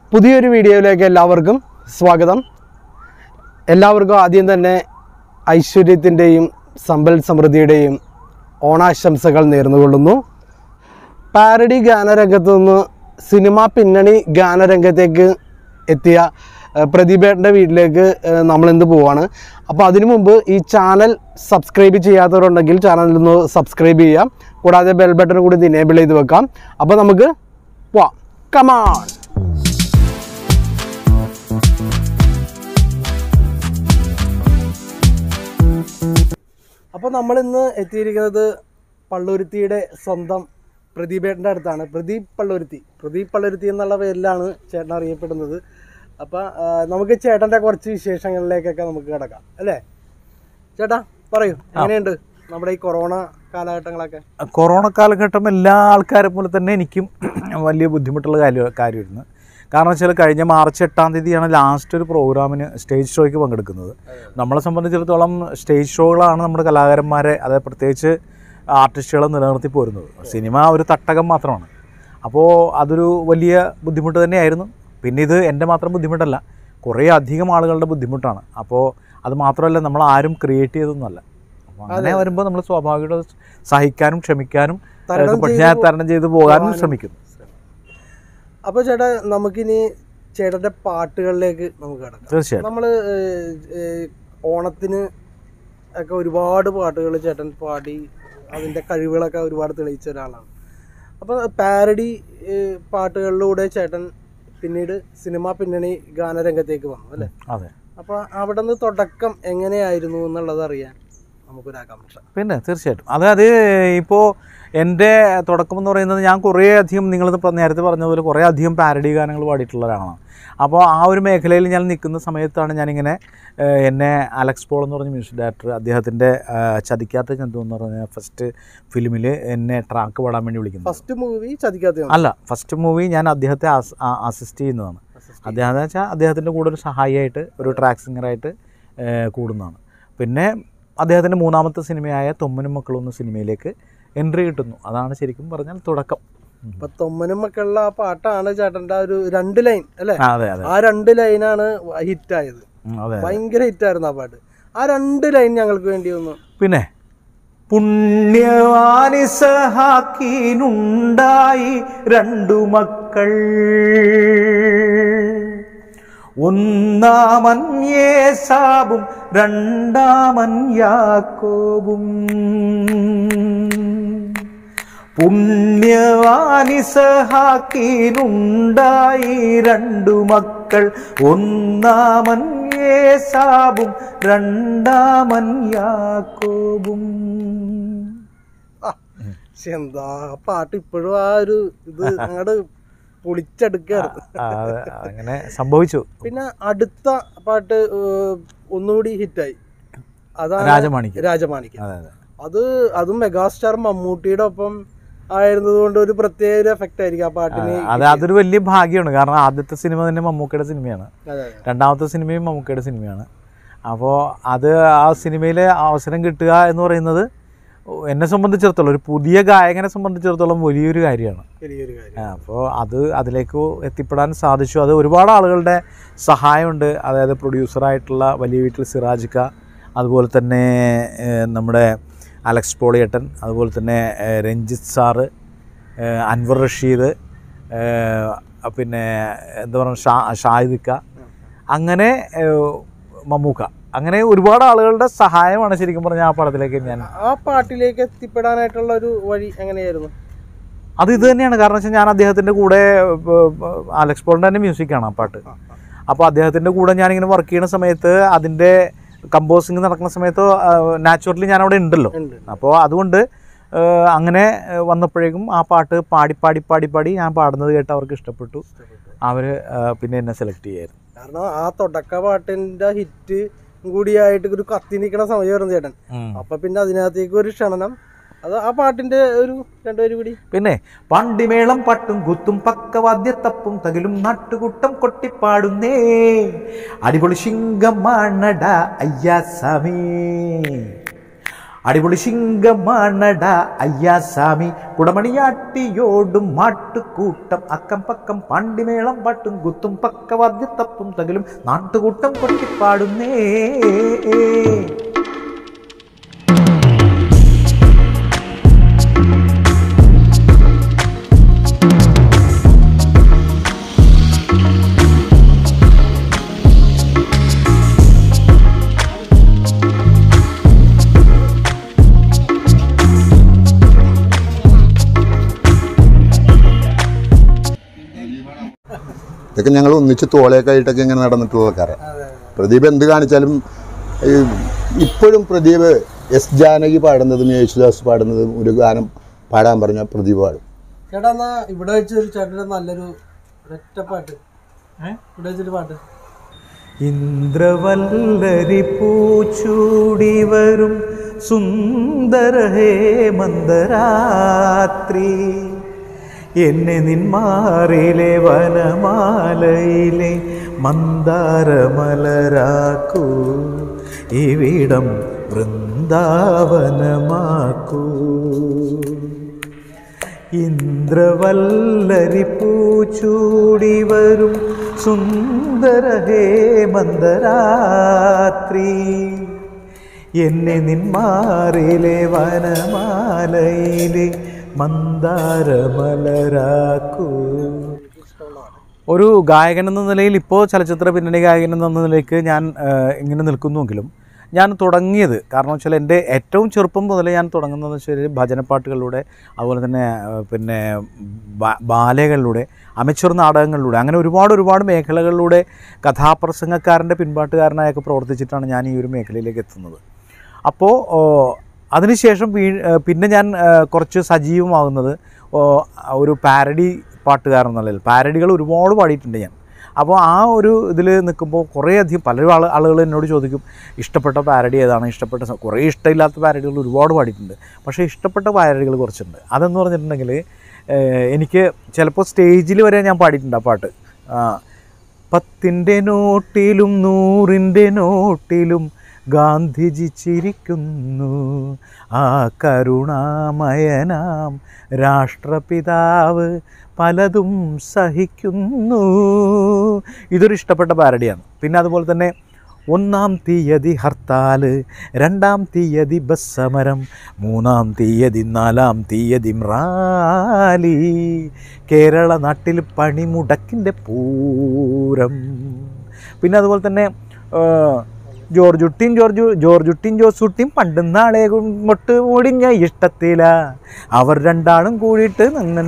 പുതിയൊരു വീഡിയോയിലേക്ക് എല്ലാവർക്കും സ്വാഗതം എല്ലാവർക്കും ആദ്യം തന്നെ ഐശ്വര്യത്തിൻ്റെയും സമ്പൽ സമൃദ്ധിയുടെയും ഓണാശംസകൾ നേർന്നുകൊള്ളുന്നു പാരഡി ഗാനരംഗത്ത് നിന്ന് സിനിമ പിന്നണി ഗാനരംഗത്തേക്ക് എത്തിയ ഏഹ്, പ്രദീപേട്ടൻ്റെ വീട്ടിലേക്ക് ഏഹ്, നമ്മളിന്ന് പോവാണ് അപ്പോൾ അതിനു മുമ്പ് ഈ ചാനൽ സബ്സ്ക്രൈബ് ചെയ്യാത്തവരുണ്ടെങ്കിൽ ചാനലിൽ നിന്ന് സബ്സ്ക്രൈബ് ചെയ്യാം കൂടാതെ ബെൽ ബട്ടൺ കൂടി ഇനേബിൾ ചെയ്ത് വെക്കാം അപ്പോൾ നമുക്ക് പോവാം കമാൺ അപ്പോൾ നമ്മൾ ഇന്ന് എത്തിയിരിക്കുന്നത് പള്ളുരുത്തിയുടെ സ്വന്തം പ്രദീപേട്ടൻ്റെ അടുത്താണ് പ്രദീപ് പള്ളുരുത്തി പ്രദീപ് പള്ളുരുത്തി എന്നുള്ള പേരിലാണ് ചേട്ടൻ അറിയപ്പെടുന്നത് അപ്പോൾ നമുക്ക് ചേട്ടൻ്റെ കുറച്ച് വിശേഷങ്ങളിലേക്കൊക്കെ നമുക്ക് കിടക്കാം അല്ലേ ചേട്ടാ പറയൂ എങ്ങനെയുണ്ട് നമ്മുടെ ഈ കൊറോണ കാലഘട്ടങ്ങളൊക്കെ കൊറോണ കാലഘട്ടം എല്ലാ ആൾക്കാരെ പോലെ തന്നെ എനിക്കും വലിയ ബുദ്ധിമുട്ടുള്ള കാര്യം കാര്യമായിരുന്നു കാരണം വെച്ചാൽ കഴിഞ്ഞ മാർച്ച് എട്ടാം തീയതിയാണ് ലാസ്റ്റ് ഒരു പ്രോഗ്രാമിന് സ്റ്റേജ് ഷോയ്ക്ക് പങ്കെടുക്കുന്നത് നമ്മളെ സംബന്ധിച്ചിടത്തോളം സ്റ്റേജ് ഷോകളാണ് നമ്മുടെ കലാകാരന്മാരെ അതായത് പ്രത്യേകിച്ച് ആർട്ടിസ്റ്റുകളെ നിലനിർത്തി പോരുന്നത് സിനിമ ഒരു തട്ടകം മാത്രമാണ് അപ്പോൾ അതൊരു വലിയ ബുദ്ധിമുട്ട് തന്നെയായിരുന്നു പിന്നെ ഇത് എൻ്റെ മാത്രം ബുദ്ധിമുട്ടല്ല കുറേ അധികം ആളുകളുടെ ബുദ്ധിമുട്ടാണ് അപ്പോൾ അത് മാത്രമല്ല നമ്മൾ ആരും ക്രിയേറ്റ് ചെയ്തൊന്നുമല്ല അപ്പോൾ അങ്ങനെ വരുമ്പോൾ നമ്മൾ സ്വാഭാവികമായിട്ട് സഹിക്കാനും ക്ഷമിക്കാനും തരണം പക്ഷേ ചെയ്ത് ഞാൻ തരണം ചെയ്ത് പോകാനും ശ്രമിക്കും അപ്പോൾ ചേട്ടാ നമുക്കിനി ചേട്ടൻ്റെ പാട്ടുകളിലേക്ക് നമുക്ക് കിടക്കാം തീർച്ചയായിട്ടും നമ്മൾ ഓണത്തിന് ഒക്കെ ഒരുപാട് പാട്ടുകൾ ചേട്ടൻ പാടി അതിൻ്റെ കഴിവുകളൊക്കെ ഒരുപാട് തെളിയിച്ച ഒരാളാണ് അപ്പോൾ പാരഡി പാട്ടുകളിലൂടെ ചേട്ടൻ പിന്നീട് സിനിമ പിന്നണി ഗാനരംഗത്തേക്ക് വന്നു അല്ലേ അതെ അപ്പോൾ അവിടെ നിന്ന് തുടക്കം എങ്ങനെയായിരുന്നു എന്നുള്ളത് അറിയാൻ നമുക്കൊരാകാംക്ഷ പിന്നെ തീർച്ചയായിട്ടും അതായത് ഇപ്പോൾ എൻ്റെ തുടക്കം എന്ന് പറയുന്നത് ഞാൻ കുറേ അധികം നിങ്ങളിത് ഇപ്പം നേരത്തെ പറഞ്ഞതുപോലെ കുറേ അധികം പാരഡി ഗാനങ്ങൾ പാടിയിട്ടുള്ള ഒരാളാണ് അപ്പോൾ ആ ഒരു മേഖലയിൽ ഞാൻ നിൽക്കുന്ന സമയത്താണ് ഞാനിങ്ങനെ ഏഹ്, എന്നെ അലക്സ് പോൾ എന്ന് പറഞ്ഞ മ്യൂസിക് ഡയറക്ടർ അദ്ദേഹത്തിൻ്റെ ചതിക്കാത്ത ചന്തു എന്ന് പറഞ്ഞ ഫസ്റ്റ് ഫിലിമിൽ എന്നെ ട്രാക്ക് പാടാൻ വേണ്ടി വിളിക്കുന്നത് ഫസ്റ്റ് മൂവി ചതിക്കാത്ത അല്ല ഫസ്റ്റ് മൂവി ഞാൻ അദ്ദേഹത്തെ അസിസ്റ്റ് ചെയ്യുന്നതാണ് അദ്ദേഹം എന്ന് വെച്ചാൽ അദ്ദേഹത്തിൻ്റെ കൂടെ ഒരു സഹായിയായിട്ട് ഒരു ട്രാക്ക് സിംഗറായിട്ട് കൂടുന്നതാണ് പിന്നെ അദ്ദേഹത്തിൻ്റെ മൂന്നാമത്തെ സിനിമയായ തൊമ്മനും മക്കളും എന്ന സിനിമയിലേക്ക് എൻട്രി കിട്ടുന്നു അതാണ് ശരിക്കും പറഞ്ഞാൽ തുടക്കം ഉം. അപ്പൊ തൊമ്മനും മക്കളുടെ ആ പാട്ടാണ് ചേട്ടൻ്റെ ആ ഒരു രണ്ട് ലൈൻ അല്ലേ ആ, അതെ അതെ ആ രണ്ട് ലൈനാണ് ഹിറ്റായത് ഉം, അതെ അതെ. ഭയങ്കര ഹിറ്റായിരുന്നു ആ പാട്ട് ആ രണ്ട് ലൈൻ ഞങ്ങൾക്ക് വേണ്ടി ഒന്ന് പിന്നെ പുണ്യവാനിസഹാക്കീനുണ്ടായി രണ്ടു മക്കൾ ഒന്നാമൻ യേസാബും രണ്ടാമൻ യാക്കോബും പുണ്യവാനിസഹാക്കീനുണ്ടായി രണ്ടു മക്കൾ ഒന്നാമൻ യേസാബും രണ്ടാമൻ യാക്കോബും ശ്ശെ, എന്താ ആ പാട്ട് ഇപ്പോഴും ആ ഒരു ഇത് അങ്ങോട്ട് പൊളിച്ചെടുക്കാറ് ആ, അത് അങ്ങനെ സംഭവിച്ചു പിന്നെ അടുത്ത പാട്ട് ഏർ, ഒന്നുകൂടി ഹിറ്റായി അതാണ് രാജമാണിക്യം രാജമാണിക്യം അതെ അതെ അത് അതും മെഗാസ്റ്റാർ മമ്മൂട്ടിയുടെ ഒപ്പം ആയിരുന്നത് കൊണ്ട് ഒരു പ്രത്യേക ഒരു എഫക്റ്റ് ആയിരിക്കും ആ പാട്ടിന് അത് അതൊരു വലിയ ഭാഗ്യമാണ് കാരണം ആദ്യത്തെ സിനിമ തന്നെ മമ്മൂക്കയുടെ സിനിമയാണ് അതെ രണ്ടാമത്തെ സിനിമയും മമ്മൂക്കയുടെ സിനിമയാണ് അപ്പോൾ അത് ആ സിനിമയിൽ അവസരം കിട്ടുക എന്ന് പറയുന്നത് എന്നെ സംബന്ധിച്ചിടത്തോളം ഒരു പുതിയ ഗായകനെ സംബന്ധിച്ചിടത്തോളം വലിയൊരു കാര്യമാണ് വലിയൊരു കാര്യം അപ്പോൾ അത് അതിലേക്ക് എത്തിപ്പെടാൻ സാധിച്ചു അത് ഒരുപാട് ആളുകളുടെ സഹായമുണ്ട് അതായത് പ്രൊഡ്യൂസറായിട്ടുള്ള വലിയ വീട്ടിൽ സിറാജിക്ക അതുപോലെ തന്നെ ഏഹ്, നമ്മുടെ അലക്സ് പോളിയേട്ടൻ അതുപോലെ തന്നെ ഏഹ്, രഞ്ജിത്ത് സാറ് ഏഹ്, അൻവർ റഷീദ് ഏഹ്, പിന്നെ എന്താ പറയുക ഷാ ഷാഹിദിക്ക അങ്ങനെ ഏഹ്, മമ്മൂക്ക അങ്ങനെ ഒരുപാട് ആളുകളുടെ സഹായമാണ് ശരിക്കും പറഞ്ഞാൽ ആ പടത്തിലേക്ക് ഞാൻ ആ പാട്ടിലേക്ക് എത്തിപ്പെടാനായിട്ടുള്ള ഒരു വഴി എങ്ങനെയായിരുന്നു അത് ഇത് തന്നെയാണ് കാരണം വെച്ചാൽ ഞാൻ അദ്ദേഹത്തിൻ്റെ കൂടെ ഏർ, അലക്സ് പോളിൻ്റെ തന്നെ മ്യൂസിക്കാണ് ആ പാട്ട് അപ്പോൾ അദ്ദേഹത്തിൻ്റെ കൂടെ ഞാനിങ്ങനെ വർക്ക് ചെയ്യുന്ന സമയത്ത് അതിൻ്റെ കമ്പോസിങ് നടക്കുന്ന സമയത്ത് നാച്ചുറലി ഞാൻ അവിടെ ഉണ്ടല്ലോ ഉണ്ട് അപ്പോൾ അതുകൊണ്ട് ഏർ, അങ്ങനെ ഏർ, വന്നപ്പോഴേക്കും ആ പാട്ട് പാടി പാടി പാടി പാടി ഞാൻ പാടുന്നത് കേട്ട് അവർക്ക് ഇഷ്ടപ്പെട്ടു അവർ പിന്നെ എന്നെ സെലക്ട് ചെയ്യായിരുന്നു കാരണം ആ തുടക്ക പാട്ടിന്റെ ഹിറ്റ് കൂടിയായിട്ട് ഒരു കത്തി നിൽക്കുന്ന സമയമായിരുന്നു ചേട്ടൻ അപ്പൊ പിന്നെ അതിനകത്തേക്ക് ഒരു ക്ഷണനം അത് ആ പാട്ടിന്റെ ഒരു രണ്ടുപേരും കൂടി പിന്നെ പണ്ടിമേളം പട്ടും കുത്തും പക്കവാദ്യത്തപ്പും തകിലും നാട്ടുകൂട്ടം കൊട്ടിപ്പാടുന്നേ അടിപൊളി ശിങ്കമാണട അയ്യാസമേ അടിപൊളി ശിങ്കമാണട അയ്യാസാമി കുടമണിയാട്ടിയോടും മാട്ടുകൂട്ടം അക്കം പക്കം പാണ്ടിമേളം പാട്ടും കുത്തും പക്കവാദ്യത്തപ്പും തകലും നാട്ടുകൂട്ടം കൊട്ടിപ്പാടുന്നേ ഇതൊക്കെ ഞങ്ങൾ ഒന്നിച്ച് തോളയൊക്കെ ആയിട്ടൊക്കെ ഇങ്ങനെ നടന്നിട്ടുള്ള ആൾക്കാരാണ് പ്രദീപ് എന്ത് കാണിച്ചാലും ഈ ഇപ്പോഴും പ്രദീപ് എസ് ജാനകി പാടുന്നതും യേശുദാസ് പാടുന്നതും ഒരു ഗാനം പാടാൻ പറഞ്ഞാൽ പ്രദീപ് പാടും ചേട്ടാ എന്നാ ഇവിടെ വെച്ച് ഒരു ചേട്ടൻ്റെ നല്ലൊരു ഒരൊറ്റ പാട്ട് ഇവിടെ വെച്ചൊരു പാട്ട് ഇന്ദ്രവല്ലരി പൂച്ചൂടി വരും സുന്ദര ഹേമന്തരാത്രി എന്നെ നിന്മാറിലെ വനമാലയിലെ മന്ദാരമലരാക്കൂ ഇവിടം വൃന്ദാവനമാക്കൂ ഇന്ദ്രവല്ലരി പൂച്ചൂടി വരും സുന്ദര ഹേമന്തരാത്രി എന്നെ നിന്മാറിലെ വനമാലയിലെ മന്ദാരമലരാക്കൂ ഒരു ഗായകൻ എന്ന നിലയിൽ ഇപ്പോൾ ചലച്ചിത്ര പിന്നണി ഗായകൻ എന്ന നിലയ്ക്ക് ഞാൻ ആ, ഇങ്ങനെ നിൽക്കുന്നുവെങ്കിലും ഞാൻ തുടങ്ങിയത് കാരണം വെച്ചാൽ എൻ്റെ ഏറ്റവും ചെറുപ്പം മുതൽ ഞാൻ തുടങ്ങുന്നതെന്ന് വെച്ചാൽ ഭജനപ്പാട്ടുകളിലൂടെ അതുപോലെ തന്നെ ആ, പിന്നെ ബാ- ബാലകളിലൂടെ അമച്വർ നാടകങ്ങളിലൂടെ അങ്ങനെ ഒരുപാട് ഒരുപാട് മേഖലകളിലൂടെ കഥാപ്രസംഗക്കാരൻ്റെ പിൻപാട്ടുകാരനായൊക്കെ പ്രവർത്തിച്ചിട്ടാണ് ഞാൻ ഈ ഒരു മേഖലയിലേക്ക് എത്തുന്നത് അപ്പോൾ ഓ, അതിനുശേഷം വീ- ഏ, പിന്നെ ഞാൻ ഏ, കുറച്ച് സജീവമാകുന്നത് ഓ, ഒരു പാരഡി പാട്ടുകാരൻ എന്നുള്ളതിൽ പാരഡികൾ ഒരുപാട് പാടിയിട്ടുണ്ട് ഞാൻ അപ്പോൾ ആ ഒരു ഇതിൽ നിൽക്കുമ്പോൾ കുറേയധികം പല ആൾ ആളുകൾ എന്നോട് ചോദിക്കും ഇഷ്ടപ്പെട്ട പാരഡി ഏതാണ് ഇഷ്ടപ്പെട്ട സ- കുറേ ഇഷ്ടമില്ലാത്ത പാരഡികൾ ഒരുപാട് പാടിയിട്ടുണ്ട് പക്ഷേ ഇഷ്ടപ്പെട്ട പാരഡികൾ കുറച്ചുണ്ട് അതെന്ന് പറഞ്ഞിട്ടുണ്ടെങ്കിൽ ഏഹ്, എനിക്ക് ചിലപ്പോൾ സ്റ്റേജിൽ വരെ ഞാൻ പാടിയിട്ടുണ്ട് ആ പാട്ട് ആ, പത്തിൻ്റെ നോട്ടിലും നൂറിൻ്റെ നോട്ടിലും ഗാന്ധിജി ചിരിക്കുന്നു ആ കരുണാമയനാം രാഷ്ട്രപിതാവ് പലതും സഹിക്കുന്നു ഇതൊരു ഇഷ്ടപ്പെട്ട പാരഡിയാണ് പിന്നെ അതുപോലെ തന്നെ ഒന്നാം തീയതി ഹർത്താൽ രണ്ടാം തീയതി ബസ് സമരം മൂന്നാം തീയതി നാലാം തീയതി റാലി കേരള നാട്ടിൽ പണിമുടക്കിൻ്റെ പൂരം പിന്നെ അതുപോലെ തന്നെ ആ, ജോർജുട്ടിയും ജോർജു ജോർജുട്ടിയും ജോസൂട്ടിയും പണ്ടും നാളെ ഇങ്ങോട്ട് ഓടിഞ്ഞ ഇഷ്ടത്തില അവർ രണ്ടാളും കൂടിയിട്ട്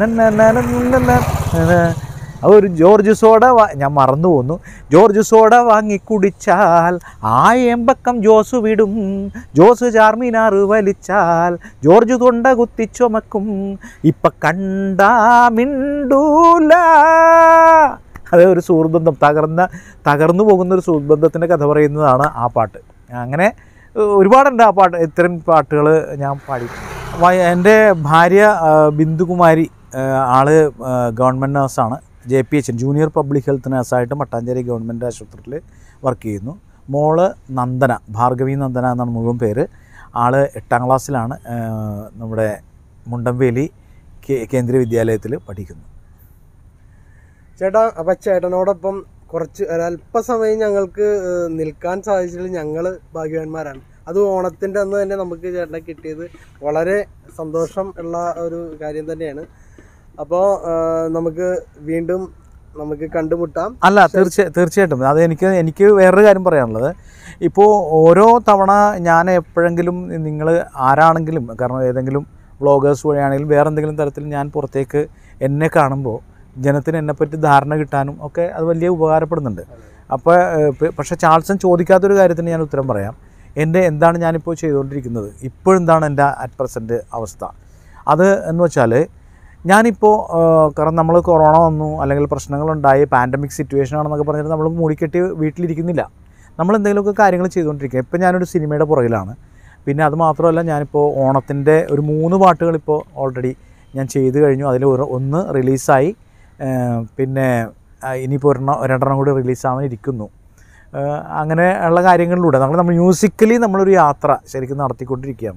ഒരു ജോർജ് സോഡ വാ- ഞാൻ മറന്നു പോന്നു ജോർജ് സോഡ വാങ്ങി കുടിച്ചാൽ ആ എമ്പക്കം ജോസ് വിടും ജോസ് ചാർമിനാറ് വലിച്ചാൽ ജോർജ് തൊണ്ട കുത്തി ചുമക്കും ഇപ്പൊ കണ്ടാ മിണ്ടൂല അത് ഒരു സുഹൃത്ബന്ധം തകർന്ന തകർന്നു പോകുന്ന ഒരു സുഹൃത്ബന്ധത്തിൻ്റെ കഥ പറയുന്നതാണ് ആ പാട്ട് അങ്ങനെ ഏഹ്, ഒരുപാടുണ്ട് ആ പാട്ട് ഇത്തരം പാട്ടുകൾ ഞാൻ പാടി വ- എൻ്റെ ഭാര്യ ആ, ബിന്ദുകുമാരി ആ, ആള് ആ, ഗവൺമെൻറ് നഴ്സാണ് J P H junior public health നഴ്സായിട്ട് മട്ടാഞ്ചേരി ഗവൺമെൻറ് ആശുപത്രിയിൽ വർക്ക് ചെയ്യുന്നു മോള് നന്ദന ഭാർഗവി നന്ദന എന്നാണ് മുഴുവൻ പേര് ആള് എട്ടാം ക്ലാസ്സിലാണ് ആ, നമ്മുടെ മുണ്ടംവേലി കേ- കേന്ദ്രീയ വിദ്യാലയത്തിൽ പഠിക്കുന്നു ചേട്ടാ അപ്പൊ ചേട്ടനോടൊപ്പം കുറച്ച് ഒരല്പസമയം ഞങ്ങൾക്ക് ഏഹ്, നിൽക്കാൻ സാധിച്ചതിൽ ഞങ്ങൾ ഭാഗ്യവാന്മാരാണ് അത് ഓണത്തിന്റെ അന്ന് തന്നെ നമുക്ക് ചേട്ടനെ കിട്ടിയത് വളരെ സന്തോഷം ഉള്ള ഒരു കാര്യം തന്നെയാണ് അപ്പോൾ നമുക്ക് വീണ്ടും നമുക്ക് കണ്ടുമുട്ടാം അല്ല തീർച്ച തീർച്ചയായിട്ടും അത് എനിക്ക് എനിക്ക് വേറൊരു കാര്യം പറയാനുള്ളത് ഇപ്പോൾ ഓരോ തവണ ഞാൻ എപ്പോഴെങ്കിലും നിങ്ങൾ ആരാണെങ്കിലും കാരണം ഏതെങ്കിലും വ്ളോഗേഴ്സ് വഴിയാണെങ്കിലും വേറെ എന്തെങ്കിലും തരത്തിൽ ഞാൻ പുറത്തേക്ക് എന്നെ കാണുമ്പോൾ ജനത്തിന് എന്നെപ്പറ്റി ധാരണ കിട്ടാനും ഒക്കെ അത് വലിയ ഉപകാരപ്പെടുന്നുണ്ട് അപ്പോൾ ഏഹ്, പ- പക്ഷേ ചാൾസൺ ചോദിക്കാത്തൊരു കാര്യത്തിന് ഞാൻ ഉത്തരം പറയാം എൻ്റെ എന്താണ് ഞാനിപ്പോൾ ചെയ്തുകൊണ്ടിരിക്കുന്നത് ഇപ്പോഴെന്താണ് എൻ്റെ അറ്റ് പ്രസൻറ്റ് അവസ്ഥ അത് എന്ന് വെച്ചാൽ ഞാനിപ്പോൾ കാരണം നമ്മൾ കൊറോണ വന്നു അല്ലെങ്കിൽ പ്രശ്നങ്ങളുണ്ടായി പാൻഡമിക് സിറ്റുവേഷൻ ആണെന്നൊക്കെ പറഞ്ഞിട്ട് നമ്മൾ മൂടിക്കെട്ടി വീട്ടിലിരിക്കുന്നില്ല നമ്മൾ എന്തെങ്കിലുമൊക്കെ കാര്യങ്ങൾ ചെയ്തുകൊണ്ടിരിക്കുക ഇപ്പം ഞാനൊരു സിനിമയുടെ പുറകിലാണ് പിന്നെ അത് മാത്രമല്ല ഞാനിപ്പോൾ ഓണത്തിൻ്റെ ഒരു മൂന്ന് പാട്ടുകൾ ഇപ്പോൾ ഓൾറെഡി ഞാൻ ചെയ്തു കഴിഞ്ഞു അതിൽ ഒരു ഒന്ന് റിലീസായി ഏഹ് പിന്നെ ആ, ഇനിയിപ്പോൾ ഒരെണ്ണം രണ്ടെണ്ണം കൂടി റിലീസാവാൻ ഇരിക്കുന്നു ഏഹ് അങ്ങനെ ഉള്ള കാര്യങ്ങളിലൂടെ നമ്മൾ നമ്മൾ മ്യൂസിക്കലി നമ്മളൊരു യാത്ര ശരിക്കും നടത്തിക്കൊണ്ടിരിക്കുകയാണ്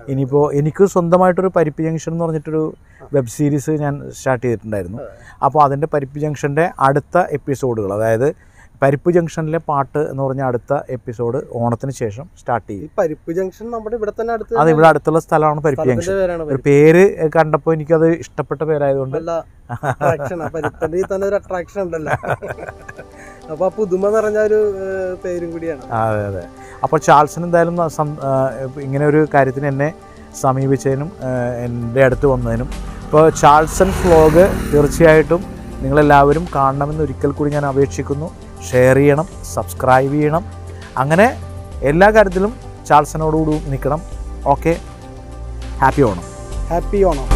ഇനിയിപ്പോൾ എനിക്ക് സ്വന്തമായിട്ടൊരു പരിപ്പ് ജംഗ്ഷൻ എന്ന് പറഞ്ഞിട്ടൊരു വെബ് സീരീസ് ഞാൻ സ്റ്റാർട്ട് ചെയ്തിട്ടുണ്ടായിരുന്നു അപ്പോൾ അതിൻ്റെ പരിപ്പ് ജംഗ്ഷൻ്റെ അടുത്ത എപ്പിസോഡുകൾ അതായത് പരിപ്പ് ജംഗ്ഷനിലെ പാട്ട് എന്ന് പറഞ്ഞ അടുത്ത എപ്പിസോഡ് ഓണത്തിന് ശേഷം സ്റ്റാർട്ട് ഈ ചെയ്യും പരിപ്പ് ജംഗ്ഷൻ നമ്മുടെ ഇവിടെ തന്നെ അടുത്ത് അത് ഇവിടെ അടുത്തുള്ള സ്ഥലമാണ് പരിപ്പ് സ്ഥലത്തിന്റെ ജംഗ്ഷൻ പേരാണ് ഒരു പരിപ്പ്. പേര് കണ്ടപ്പോൾ എനിക്കത് ഇഷ്ടപ്പെട്ട പേരായതുകൊണ്ട് നല്ല attraction ആ. പരിപ്പിന്റെ ഈ തന്നെ ഒരു അട്രാക്ഷൻ ഉണ്ടല്ലോ അപ്പൊ ആ പുതുമ നിറഞ്ഞ ഒരു ഏഹ്, പേരും കൂടിയാണ് അതെ അതെ അപ്പോൾ ചാൾസൺ എന്തായാലും സം- ആ, ഇങ്ങനെ ഒരു കാര്യത്തിന് എന്നെ സമീപിച്ചതിനും ആ, എൻ്റെ അടുത്ത് വന്നതിനും ഇപ്പോൾ ചാൾസൺ ഫ്ലോഗ് തീർച്ചയായിട്ടും നിങ്ങളെല്ലാവരും കാണണമെന്ന് ഒരിക്കൽ കൂടി ഞാൻ അപേക്ഷിക്കുന്നു ഷെയർ ചെയ്യണം സബ്സ്ക്രൈബ് ചെയ്യണം അങ്ങനെ എല്ലാ കാര്യത്തിലും ചാൾസനോടുകൂടി നിൽക്കണം okay happy Onam happy Onam